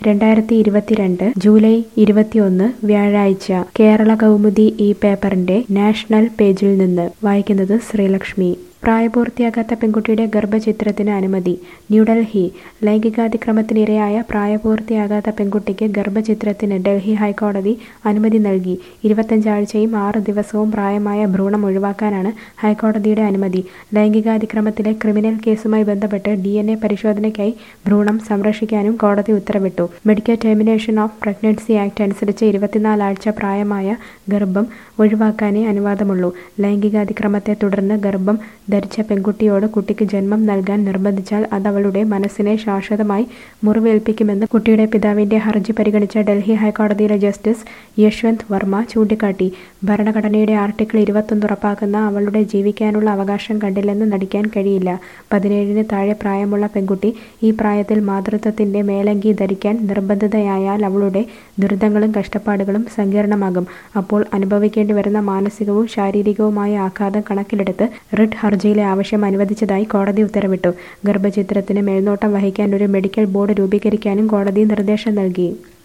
രണ്ടായിരത്തി ഇരുപത്തിരണ്ട് ജൂലൈ ഇരുപത്തിയൊന്ന് വ്യാഴാഴ്ച കേരള കൗമുദി ഈ പേപ്പറിന്റെ നാഷണൽ പേജിൽ നിന്ന് വായിക്കുന്നത് ശ്രീലക്ഷ്മി പ്രായപൂർത്തിയാകാത്ത പെൺകുട്ടിയുടെ ഗർഭചിത്രത്തിന് അനുമതി ന്യൂഡൽഹി ലൈംഗികാതിക്രമത്തിനിരയായ പ്രായപൂർത്തിയാകാത്ത പെൺകുട്ടിക്ക് ഗർഭചിത്രത്തിന് ഡൽഹി ഹൈക്കോടതി അനുമതി നൽകി ഇരുപത്തഞ്ചാഴ്ചയും ആറ് ദിവസവും പ്രായമായ ഭ്രൂണം ഒഴിവാക്കാനാണ് ഹൈക്കോടതിയുടെ അനുമതി ലൈംഗികാതിക്രമത്തിലെ ക്രിമിനൽ കേസുമായി ബന്ധപ്പെട്ട് ഡി എൻ എ പരിശോധനയ്ക്കായി ഭ്രൂണം സംരക്ഷിക്കാനും കോടതി ഉത്തരവിട്ടു medical termination of pregnancy act അനുസരിച്ച് ഇരുപത്തിനാലാഴ്ച പ്രായമായ ഗർഭം ഒഴിവാക്കാനേ അനുവാദമുള്ളൂ ലൈംഗികാതിക്രമത്തെ തുടർന്ന് ഗർഭം ധരിച്ച പെൺകുട്ടിയോട് കുട്ടിക്ക് ജന്മം നൽകാൻ നിർബന്ധിച്ചാൽ അത് അവളുടെ മനസ്സിനെ ശാശ്വതമായി മുറിവേൽപ്പിക്കുമെന്ന് കുട്ടിയുടെ പിതാവിന്റെ ഹർജി പരിഗണിച്ച ഡൽഹി ഹൈക്കോടതിയിലെ ജസ്റ്റിസ് യശ്വന്ത് വർമ്മ ചൂണ്ടിക്കാട്ടി ഭരണഘടനയുടെ ആർട്ടിക്കിൾ ഇരുപത്തൊന്ന് ഉറപ്പാക്കുന്ന അവളുടെ ജീവിക്കാനുള്ള അവകാശം കണ്ടില്ലെന്ന് നടിക്കാൻ കഴിയില്ല പതിനേഴിന് താഴെ പ്രായമുള്ള പെൺകുട്ടി ഈ പ്രായത്തിൽ മാതൃത്വത്തിന്റെ മേലങ്കി ധരിക്കാൻ നിർബന്ധിതയായാൽ അവളുടെ ദുരിതങ്ങളും കഷ്ടപ്പാടുകളും സങ്കീർണമാകും അപ്പോൾ അനുഭവിക്കേണ്ടി വരുന്ന മാനസികവും ശാരീരികവുമായ ആഘാതം കണക്കിലെടുത്ത് റിട്ട് ഹർജിയിലെ ആവശ്യം അനുവദിച്ചതായി കോടതി ഉത്തരവിട്ടു ഗർഭചിത്രത്തിന് മേൽനോട്ടം വഹിക്കാൻ ഒരു മെഡിക്കൽ ബോർഡ് രൂപീകരിക്കാനും കോടതി നിർദ്ദേശം നൽകി